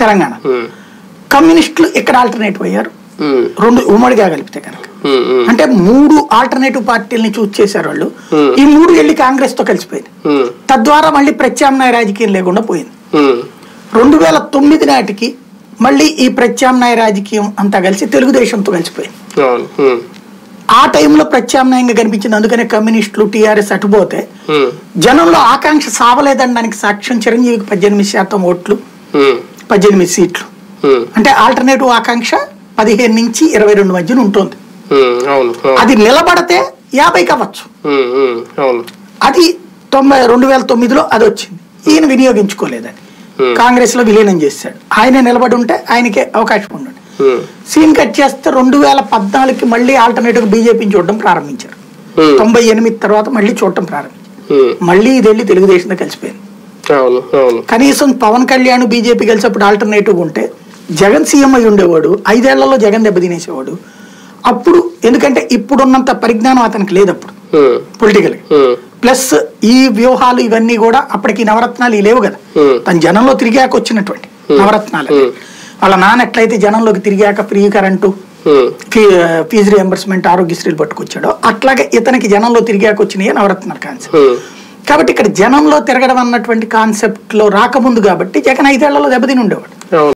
తెలంగాణ ఉమ్, కమ్యూనిస్టులు ఇక్కడ ఆల్టర్నేటివ్ అయ్యారు ఉమ్, రెండు ఉమ్మడిగా కలిపితే కనుక ఉమ్, ఉమ్, అంటే మూడు ఆల్టర్నేటివ్ పార్టీలని చూస్ చేశారు వాళ్ళు Hmm. ఈ మూడు వెళ్ళి కాంగ్రెస్ తో కలిసిపోయింది ఉమ్, తద్వారా మళ్ళీ ప్రత్యామ్నాయ రాజకీయం లేకుండా పోయింది ఉమ్, రెండు వేల తొమ్మిది నాటికి మళ్ళీ ఈ ప్రత్యామ్నాయ రాజకీయం అంతా కలిసి తెలుగుదేశంతో కలిసిపోయింది అవును ఉమ్, ఆ టైంలో ప్రత్యామ్నాయంగా కనిపించింది అందుకనే కమ్యూనిస్టులు టీఆర్ఎస్ అటుపోతే ఉమ్, జనంలో ఆకాంక్ష సావలేదనడానికి సాక్ష్యం చిరంజీవికి పద్దెనిమిది శాతం ఓట్లు ఉమ్, పద్దెనిమిది సీట్లు ఉమ్, అంటే ఆల్టర్నేటివ్ ఆకాంక్ష పదిహేను నుంచి ఇరవై రెండు మధ్యన ఉంటుంది ఉమ్, అవును అవును అది నిలబడితే యాభైకి అవ్వచ్చు ఉమ్, ఉమ్, అవును అది తొంభై రెండు వేల తొమ్మిదిలో అది వచ్చింది ఈయన వినియోగించుకోలేదని Hmm. కాంగ్రెస్ లో విలీనం చేశాడు ఆయన నిలబడి ఉంటే ఆయనకే అవకాశం ఉండడు ఉమ్, సీన్ కట్ చేస్తే రెండు వేల పద్నాలుగుకి మళ్ళీ ఆల్టర్నేటివ్ బీజేపీని చూడడం ప్రారంభించారు ఉమ్, తొంభై ఎనిమిది తర్వాత మళ్ళీ చూడటం ప్రారంభించారు ఉమ్, మళ్ళీ ఇది వెళ్ళి తెలుగుదేశంతో కలిసిపోయింది అవును అవును కనీసం పవన్ కళ్యాణ్ బీజేపీ కలిసినప్పుడు ఆల్టర్నేటివ్ ఉంటే జగన్ సీఎం అయి ఉండేవాడు ఐదేళ్లలో జగన్ దెబ్బతినేసేవాడు అప్పుడు ఎందుకంటే ఇప్పుడున్నంత పరిజ్ఞానం అతనికి లేదు అప్పుడు ఉమ్, పొలిటికల్ ఉమ్, ప్లస్ ఈ వ్యూహాలు ఇవన్నీ కూడా అప్పటికి నవరత్నాలు ఇవి లేవు కదా Hmm. తన జనంలో తిరిగాక వచ్చినటువంటి నవరత్నాలు Hmm. వాళ్ళ నాన్న ఎట్లయితే జనంలోకి తిరిగాక free current um, fee fees reimbursement ఆరోగ్యశ్రీలు పట్టుకొచ్చాడో అట్లాగే ఇతనికి జనంలో తిరిగాక వచ్చినాయి నవరత్నాల కాన్సెప్ట్ ఉమ్, కాబట్టి ఇక్కడ జనంలో తిరగడం అన్నటువంటి కాన్సెప్ట్ లో రాకముందు కాబట్టి జగన్ ఐదేళ్లలో దెబ్బతిని ఉండేవాడు